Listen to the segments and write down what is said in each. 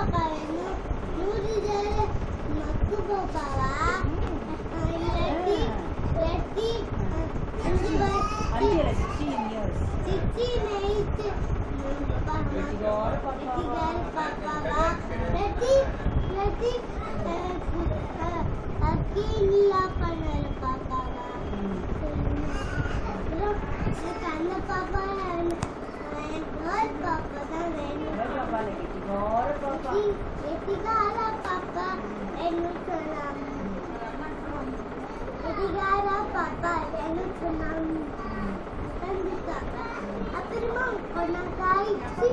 பாப்பா வேணும் நூடுல்ஸ் மக்கு பாப்பாவா இல்லாட்டி இல்லாட்டி அஞ்சு அஞ்சு இல்லை சிக்ஸ்டீன் இயர்ஸ் சிக்ஸ்டி நைட்டு வெட்டிகார பாப்பாவா? பாப்பாவா இல்லாட்டி இல்லாட்டி அக்கீலா பண்ணல பாப்பாவா அப்புறம் எனக்கு அந்த பாப்பா கேர்ள் பாப்பா தான் வேணும் பாப்பால வெட்டிகார பாப்பா எதிகார பாப்பா வேணும் சொன்னாங்க எதிகார பாப்பா வேணும் சொன்னாங்க கண்டிப்பாக அப்புறமா கொஞ்சம் காய்ச்சி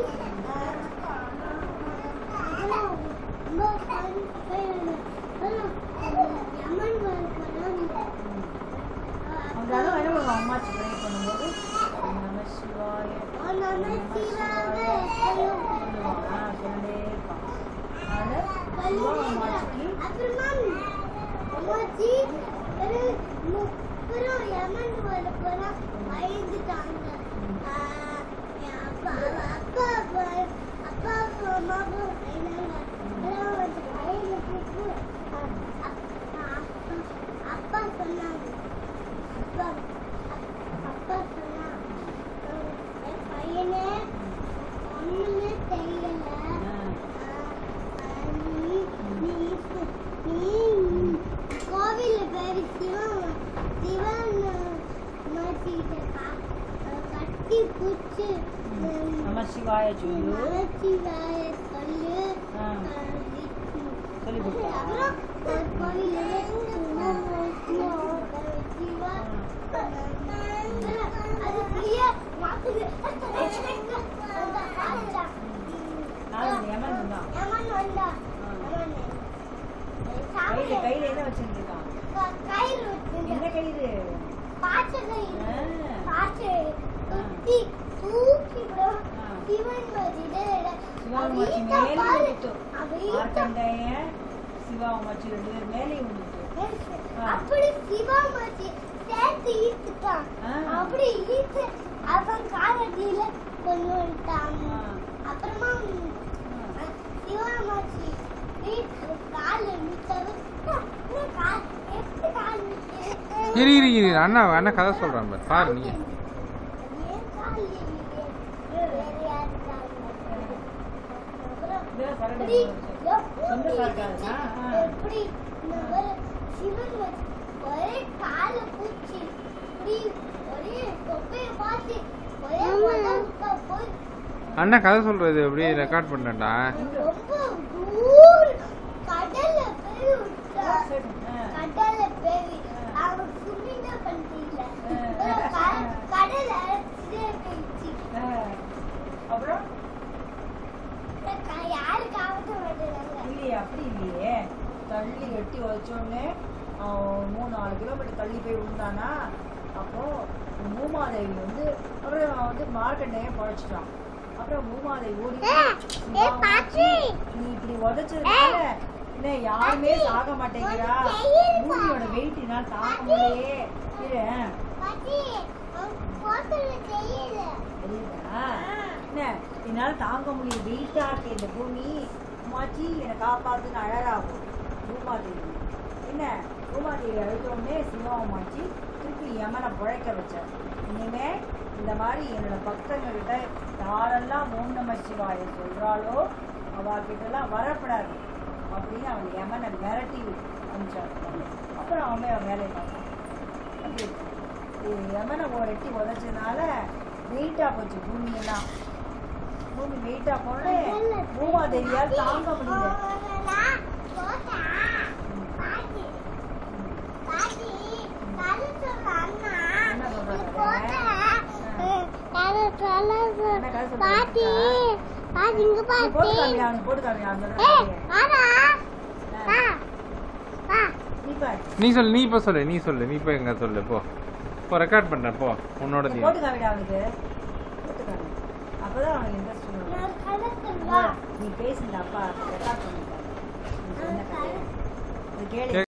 அப்புறம் ரொம்ப fun வேணும். அப்புறம் லெமன் பண்ணணும் அவங்களால என்ன பண்ணுவோம் அம்மாச்சி ப்ரே பண்ணும்போது ஓம் நம சிவாய ஓம் நம சிவாய சொல்லுவான். ஆ, சொல்லிட்டே இருப்பான் அதனால சிவா அம்மாச்சிக்கு அப்புறமா அம்மாச்சி ஒரு மு- அப்புறம் யமன் வர போனா பயந்துட்டாங்க ஆஹ் என் அப்பா அப்பா அப்பா அப்பா அம்மாவும் என்னங்க அப்புறம் வந்து பயந்துட்டு ஆஹ் அப்பா அப்பா சொன்னாங்க அப்பா அப்பா சொன்னாங்க என் பையனே ஒண்ணுமே தெரியல கோவில பேரு சிவன் சிவன் மாத்திக்கிட்ட கட்டி பூச்சி நம சிவாய சொல்லு மலர்ச்சி வேய சொல்லு ஆ. சொல்லி கொடுத்தா? அப்புறம் கோவில அது கிளியா மாத்துது நாலு யமன் தான் யமன் வந்தா யமன் கையில கையில என்ன வச்சிருக்கான் கையில் என்ன கயிறு பாச்ச கையில் ஆ. பாச்சை குத்தி தூக்கி bro. ஆ. சிவன் மதியில சிவாமாச்சி அவ மேலே பாரு. விழுந்துட்டு அவ ஈட்ட- மார்க்கண்டைய சிவாமாச்சி ரெண்டு பேர் மேலே விழுந்துட்டு ஆ. அப்படி சிவாமாச்சி சேர்த்து ஈர்த்துட்டான் ஆ. அப்படி ஈர்த்து அவன் காலடியில கொண்டு வந்துட்டான் ஆ. அப்புறமா சிவாமாச்சி வீட்டு கால விட்டது கால் எப்படி கால் விட்டு இரு இரு இரு அண்ணா அண்ணா கதை சொல்கிறேன் பாரு பாரு நீ ஏன் கால் இல்லையே? வேற யாரு கால் இல்லை? அப்புறம் இதெல்லாம் சரடு எப்படி சொந்த எப்படி பார்க்காதா? ஆ. எப்படி இந்த மாதிரி சிவன் வச்சு ஒரே கால பூச்சி இப்படி ஒரே தொப்பைய பார்த்து ஒரே உடம்புக்கு போய் அண்ணா கதை சொல்கிறது எப்படி ரெக்கார்ட் பண்ணுறேன்டா ரொம்ப தூரம் கடல்ல போய் விட்டா சரி, ஆ. கடல்ல போய் அவன் சும்மிங்க பண்ணிட்டீங்க ஆ. கடல்ல அடிச்சுட்டே போயிடுச்சு ஆ. அப்புறம் யாரு காவட்ட மாட்டேறாங்க இல்லையே அப்படி இல்லையே தள்ளி வெட்டி வச்சோடனே அவன் மூணு நாலு கிலோமீட்டர் தள்ளி போய் விழுந்தானா அப்போ மூமாதேவி வந்து அப்புறம் அவன் வந்து மார்க்கண்டையே பழச்சிட்டான் அப்புறம் மூமாதேவி ஓடி போய், ஏய், ஏய், பாட்டி. நீ இப்படி உதைச்சதுனால என்ன யாருமே சாக மாட்டேங்கிறா உனக்கு தெரியுமா? பூமியோட வெயிட்டினா தாங்க முடியலையே இரு பாட்டி போட்டோல தெரியல தெரியுதா என்ன என்னால தாங்க முடியும் வெயிட்டா இருக்கு இந்த பூமி மாச்சி என்னை காப்பாத்துன்னு அழகாகும் பூமாதேவி என்ன பூமாதேவி அழுத்த உடனே சிவமாச்சி திருப்பி யமனை புழைக்க வச்சார் இனிமே இந்த மாதிரி என்னோட பக்தங்க கிட்ட யாரெல்லாம் ஓம் நம சிவாய சொல்றாளோ அவகிட்டலாம் வரப்படாது அப்படின்னு அவன் யமனை மிரட்டி அனுப்பிச்சார் அப்புறம் அவன் போய் அவன் வேலையை பார்த்தான் அப்படி இது யமனை ஒரு எட்டி உதச்சதுனால வெயிட்டா போச்சு பூமியெல்லாம் பூமி வெயிட்டா போனே பூமாதேவியால் தாங்க முடியல போட்டா பாட்டி பாட்டி கரு சொல்ற அண்ணா என்ன சொல்றாங்க? போட்ட கரு என்ன கதை சொல்ல சொல்றாங்க? பாட்டி பாட்டி இங்க நீ போட்டு பாட்டி காமியா அவனுக்கு போட்டு காமியா அந்த ஏய் கதையை. வாடா வா வா நீ பாரு நீ சொல்லு நீ இப்போ சொல்லு நீ சொல்லு நீ இப்போ எங்க சொல்லு போ போ ரெக்கார்ட் பண்ணுறேன் போ உன்னோட நீ நீ போட்டு காமிடா அவனுக்கு போட்டு காமி அப்பதான் அவனுக்கு இன்ட்ரெஸ்ட் வரும் நான் கதை சொல்வா நீ பேசுங்க அப்பா ரெக்கார்ட் பண்ணிட்டாங்க நீ சொன்ன கதையை. இது கேளு